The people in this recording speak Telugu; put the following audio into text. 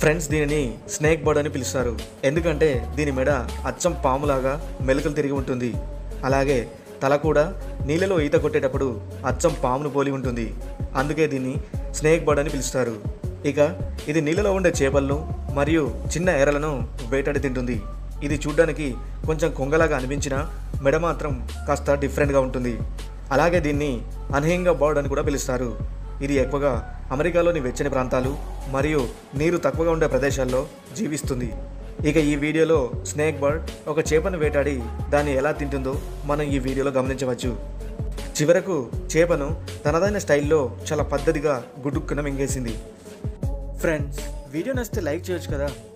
ఫ్రెండ్స్ దీనిని స్నేక్ బర్డ్ అని పిలుస్తారు ఎందుకంటే దీని మెడ అచ్చం పాములాగా మెలకలు తిరిగి ఉంటుంది అలాగే తల కూడా నీళ్ళలో ఈత కొట్టేటప్పుడు అచ్చం పామును పోలి ఉంటుంది అందుకే దీన్ని స్నేక్ బర్డ్ అని పిలుస్తారు ఇక ఇది నీళ్ళలో ఉండే చేపలను మరియు చిన్న ఎరలను వేటాడి తింటుంది ఇది చూడ్డానికి కొంచెం కొంగలాగా అనిపించినా మెడ మాత్రం కాస్త డిఫరెంట్గా ఉంటుంది అలాగే దీన్ని అన్హేంగా బర్డ్ అని కూడా పిలుస్తారు ఇది ఎక్కువగా అమెరికాలోని వెచ్చని ప్రాంతాలు మరియు నీరు తక్కువగా ఉండే ప్రదేశాల్లో జీవిస్తుంది ఇక ఈ వీడియోలో స్నేక్ బర్డ్ ఒక చేపను వేటాడి దాన్ని ఎలా తింటుందో మనం ఈ వీడియోలో గమనించవచ్చు చివరకు చేపను తనదైన స్టైల్లో చాలా పద్ధతిగా గుడుక్కున మింగేసింది ఫ్రెండ్స్ వీడియో నచ్చితే లైక్ చేయొచ్చు కదా